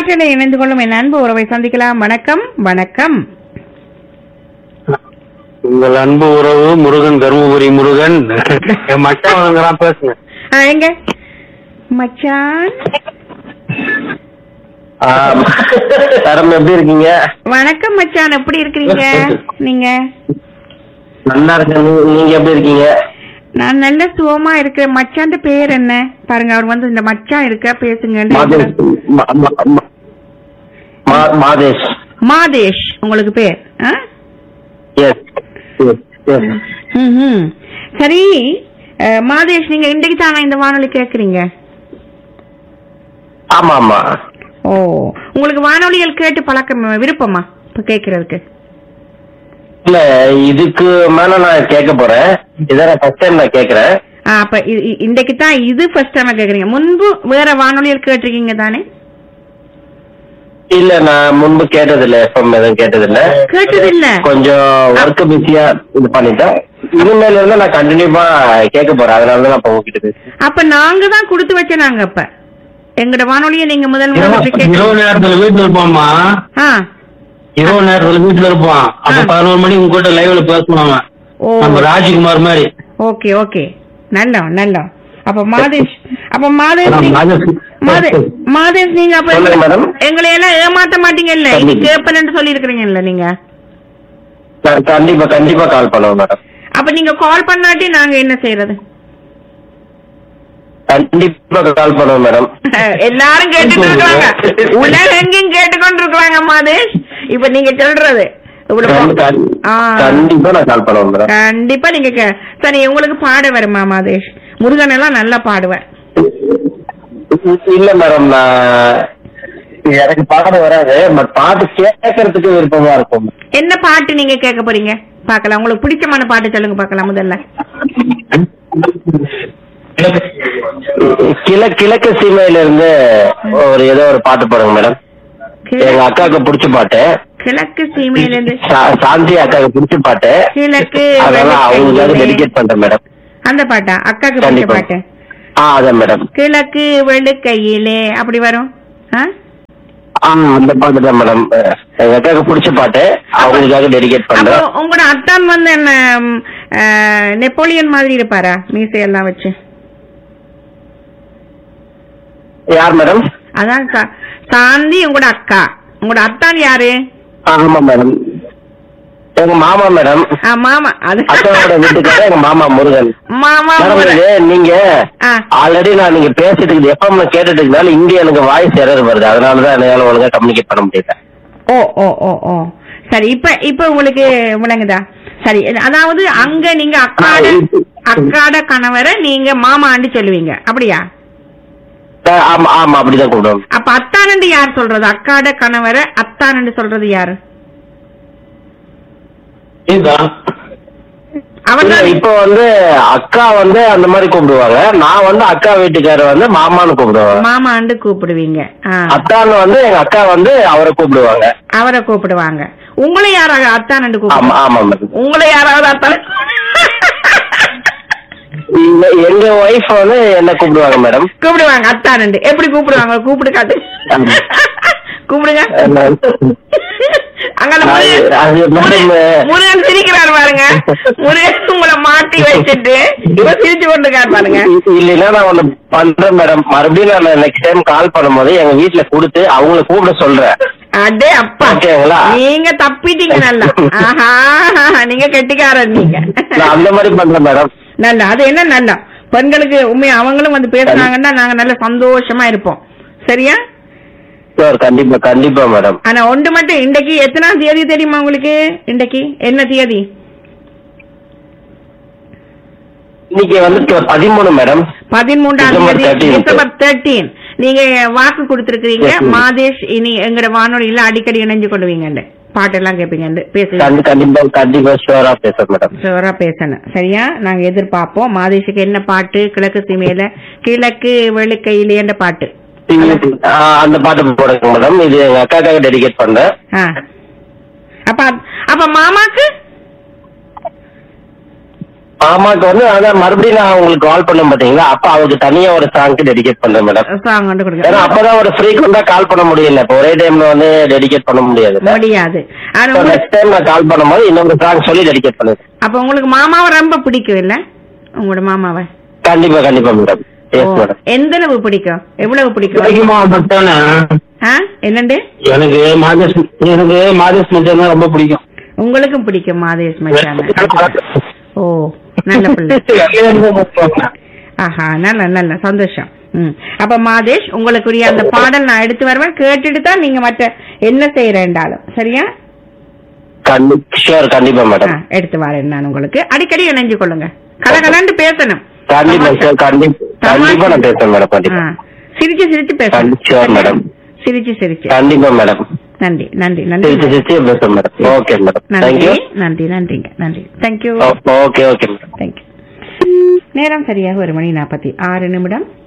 காற்றில் இணைந்து கொள்ளும் என் அன்பு உறவை சந்திக்கலாம் வணக்கம் வணக்கம் உங்கள் அன்பு உறவு முருகன் தருமபுரி முருகன் என் மச்சான் வழங்குறான் பேசுங்க ஆ, எங்க மச்சான் தரம் எப்படி இருக்கீங்க வணக்கம் மச்சான் எப்படி இருக்கிறீங்க நீங்க நல்லா இருக்கேன் நீங்க எப்படி இருக்கீங்க நான் நல்ல சுகமா இருக்கிறேன் மச்சான் பேர் என்ன பாருங்க அவர் வந்து இந்த மச்சான் இருக்க பேசுங்க மாதேஷ் மா- மா- மா- மா- மாதேஷ் மாதேஷ் உங்களுக்கு பேர் ஆ? எஸ் எஸ் ம்ஹும். சரி அஹ், மாதேஷ் நீங்க இன்றைக்கு தானே இந்த வானொலி கேக்குறீங்க ஆமா ஆமா ஓ உங்களுக்கு வானொலிகள் கேட்டு பழக்கம் விருப்பமா இப்ப கேக்குறதுக்கு இல்ல இதுக்கு மேல நான் கேட்க போறேன் இதான் ஃபர்ஸ்ட் டைம் நான் கேக்குறேன் ஆ, அப்ப இ- இ- இன்றைக்கு தான் இது ஃபர்ஸ்ட் டைம் கேக்குறீங்க முன்பு வேற வானொலிகள் கேட்டிருக்கீங்க தானே இல்ல நான் முன்பு கேட்டதில்ல எஃப்எம் எதுவும் கேட்டதில்ல கேட்டதில்ல கொஞ்சம் ஒர்க் பிஸியா இது பண்ணிட்டேன் இனிமேல இருந்து நான் கண்டினியூவா கேட்க போறேன் அதனால தான் நான் இப்ப உங்ககிட்ட பேசுறேன் அப்ப நாங்க தான் கொடுத்து வச்ச நாங்க அப்ப எங்கட வானொலியை நீங்க முதல் முதல்ல இரவு இப்படி கேக்க- இரவு நேரத்துல வீட்டுல இருப்போம்மா ஆ இரவு நேரத்துல வீட்டுல இருப்பான் அப்ப ஆ. பதினோரு மணி உங்க கூட லைவ்ல பேசணும் அவன் ஓ நம்ம ராஜ்குமார் மாதிரி ஓகே ஓகே நல்ல நல்ல அப்ப மாதேஷ் அப்ப மாதேஷ் ஆ, நீங்க- மாதேஷ். மாதே- மாதேஷ் நீங்க அப்ப சொல்லுங்க, மேடம். எங்களை எல்லாம் ஏமாத்த மாட்டீங்கல்ல இது கண்டிப்பா. கேப்பன்னு சொல்லி இருக்கிறீங்கல்ல நீங்க க- கண்டிப்பா கண்டிப்பா கால் பண்ணுவோம் மேடம் அப்ப நீங்க கால் பண்ணாட்டி நாங்க என்ன செய்யறது கண்டிப்பா கால் பண்ணுவோம் மேடம் எல்லாரும் கேட்டுட்டு இருக்காங்க உலகெங்கும் கேட்டுக்கொண்டு இருக்காங்க மாதேஷ் இப்ப நீங்க சொல்றது இவ்வளவு கண்டி- ஆ. கண்டிப்பா நான் கால் பண்ணுவேன் மேடம் கண்டிப்பா நீங்க கே- சரி உங்களுக்கு பாட வருமா மாதேஷ் முருகன் எல்லாம் நல்லா பாடுவேன் இல்ல மேடம் நான் எனக்கு பாட வராது பட் பாட்டு கேட்கறதுக்கு விருப்பமா இருக்கும் என்ன பாட்டு நீங்க கேட்க போறீங்க பார்க்கலாம் உங்களுக்கு பிடிச்சமான பாட்டு சொல்லுங்க பார்க்கலாம் முதல்ல கிழ கிழக்கு சீமையில இருந்து ஒரு ஏதோ ஒரு பாட்டு பாடுங்க மேடம் எங்க கிழக்கு- அக்காவுக்கு பிடிச்ச பாட்டு கிழக்கு சீமையில இருந்து சா- சாந்தி அக்காவுக்கு பிடிச்ச பாட்டு கிழக்கு அதெல்லாம் அவங்களுக்காக வெள்ளிக்கிழமை. டெடிகேட் பண்றேன் மேடம் அந்த பாட்டா அக்காக்கு பிடிச்ச கண்டிப்பா. பாட்டு ஆ அதான் மேடம் கிழக்கு வெளுக்கையிலே அப்படி வரும் ஆ? ஆ அந்த பாட்டு தான் மேடம் எங்க அக்காவுக்கு பிடிச்ச பாட்டு அவங்களுக்காக டெடிகேட் அப்போ பண்றேன் உங்களோட அத்தான் வந்து என்ன ம், ஆ, நெப்போலியன் மாதிரி இருப்பாரா மீசையெல்லாம் வச்சு யார் மேடம் அதான் சா- சாந்தி உங்களோட அக்கா உங்களோட அத்தான் யாரு ஆமா மேடம் எங்க மாமா மேடம் ஆ, மாமா அது அக்காவோட வீட்டுக்காரர் எங்க மாமா முருகன் மாமா மேடம் முருகன். இது நீங்க ஆ. ஆல்ரெடி நான் நீங்க பேசிட்டு எப்ப கேட்டுட்டு இருக்கனால இங்க எனக்கு வாய்ஸ் எரர் வருது அதனாலதான் என்னால ஒழுங்கா கம்யூனிகேட் பண்ண முடியல ஓ ஓ ஓ ஓ சரி இப்ப இப்ப உங்களுக்கு விளங்குதா சரி அதாவது அங்க நீங்க அக்காட ஆ, இப்ப- அக்காட கணவரை நீங்க மாமாண்டு சொல்லுவீங்க அப்படியா ஆ, ஆமா ஆமா அப்படிதான் கூப்பிடுவோம் அப்ப அத்தானண்டு யார் சொல்றது அக்காட கணவரை அத்தானண்டு சொல்றது யாரு அவர் இல்ல, தான் இப்போ வந்து அக்கா வந்து அந்த மாதிரி கூப்பிடுவாங்க நான் வந்து அக்கா வீட்டுக்காரர் வந்து மாமான்னு கூப்பிடுவாங்க மாமாண்டு கூப்பிடுவீங்க ஆ. அத்தான்னு வந்து எங்க அக்கா வந்து அவரை கூப்பிடுவாங்க அவரை கூப்பிடுவாங்க உங்களை யாராவது அத்தானண்டு ஆமா கூப்பிடுவாங்க ஆமா மேடம் உங்களை யாராவது அத்தான எங்க- எங்க ஒய்ஃப் வந்து என்ன கூப்பிடுவாங்க மேடம் கூப்பிடுவாங்க அத்தானண்டு எப்படி கூப்பிடுவாங்க கூப்பிடு காட்டு ஆமா. கூப்பிடுங்க அங்க அந்த அது- முருகன் அது மேடம் முருகன் சிரிக்கிறார் பாருங்க முருகன் உங்களை மாட்டி வச்சுட்டு இப்ப சிரிச்சு கொண்டு இருக்கார் பாருங்க இல்லைன்னா நான் ஒண்ணு பண்றேன் மேடம் மறுபடியும் நான் நெக்ஸ்ட் டைம் கால் பண்ணும்போது எங்க வீட்டுல கொடுத்து அவங்கள கூப்பிட சொல்றேன் அடே அப்பா ஓகேங்களா? நீங்க தப்பிட்டீங்க நல்லா ஆஹா நீங்க கெட்டிக்காரர் நீங்க நான் அந்த மாதிரி பண்றேன் மேடம் நல்லா அது என்ன நல்லா பெண்களுக்கு உண்மை அவங்களும் வந்து பேசுனாங்கன்னா நாங்க நல்ல சந்தோஷமா இருப்போம் சரியா சார் கண்டிப்பா கண்டிப்பா மேடம் ஆனா ஒன்று மட்டும் இன்றைக்கு எத்தனாம் தேதி தெரியுமா உங்களுக்கு இன்றைக்கு என்ன தேதி இன்னைக்கு வந்து பதிமூணு மேடம் பதிமூன்றாம் டிசம்பர் தேதி 13th. டிசம்பர் தேர்ட்டீன் நீங்க வாக்கு கொடுத்திருக்கிறீங்க Yes, ma'am. மாதேஷ் இனி எங்கட வானொலியில அடிக்கடி இணைஞ்சு கொள்வீங்க பாட்டெல்லாம் கேட்பீங்க பேசுவீங்க கண்டி- கண்டிப்பா கண்டிப்பா ஷுவரா பேசுறேன் மேடம் ஜோரா பேசணும் சரியா நாங்க எதிர்பார்ப்போம் மாதேஷுக்கு என்ன பாட்டு கிழக்கு சீமையில கிழக்கு வெளுக்கையிலேன்ற பாட்டு ஆ, அந்த பாட்டு போடுங்க மேடம் இது எங்க அக்காக்காக டெடிகேட் பண்றேன் ஆ. அப்ப அப்ப மாமாக்கு மாமாக்கு வந்து அதான் மறுபடியும் நான் உங்களுக்கு கால் பண்ணேன் பாத்தீங்களா அப்ப அவருக்கு தனியா ஒரு சாங்க்கு டெடிகேட் பண்றேன் மேடம் சாங் கொண்டு ஏன்னா கொடுங்க அப்பதான் ஒரு ஃப்ரீக்வெண்டா கால் பண்ண முடியல இப்ப ஒரே டைம்ல வந்து டெடிகேட் பண்ண முடியாது முடியாது ஆனா உங்களுக்கு நெக்ஸ்ட் டைம் நான் கால் பண்ணும்போது இன்னொரு சாங் சொல்லி டெடிகேட் பண்ணுங்க அப்ப உங்களுக்கு மாமாவை ரொம்ப பிடிக்கும் இல்ல உங்களோட மாமாவை கண்டிப்பா கண்டிப்பா மேடம் ஓ, எஸ் மேடம் எந்த அளவு பிடிக்கும் எவ்வளவு பிடிக்கும் கிடைக்குமா பட்டானே ஆ என்னண்டு எனக்கு மாதேஷ் எனக்கு மாதேஷ் மச்சான் தான் ரொம்ப பிடிக்கும் உங்களுக்கும் பிடிக்கும் மாதேஷ் மச்சான ஓ நல்ல பிள்ளை ஆஹா நல்ல நல்ல சந்தோஷம் ம் அப்ப மாதேஷ் உங்களுக்குரிய அந்த பாடல் நான் எடுத்து வருவேன் கேட்டுட்டு தான் நீங்க மற்ற என்ன செய்யறேன்டாலும் சரியா ஷியோர் கண்டிப்பா ஆ, மேடம் எடுத்து வரேன் நான் உங்களுக்கு அடிக்கடி இணைஞ்சு கொள்ளுங்க கலகலன்னு பேசணும் கண்டிப்பா ஷியோர் கண்டிப்பா கண்டிப்பா நான் பேசுறேன் மேடம் ஆ, கண்டிப்பா சிரிச்சு சிரிச்சு பேசணும் கண்டி- sure, madam. சிரிச்சு சிரிச்சு கண்டிப்பா மேடம் நன்றி நன்றி நன்றி சிரிச்சு சிரிச்சு பேசுறேன் மேடம் ஓகே மேடம் நன்றி தேங்க்யூ நன்றி நன்றிங்க நன்றி thank you okay okay madam thank you நேரம் சரியாக ஒரு மணி நாற்பத்தி ஆறு நிமிடம்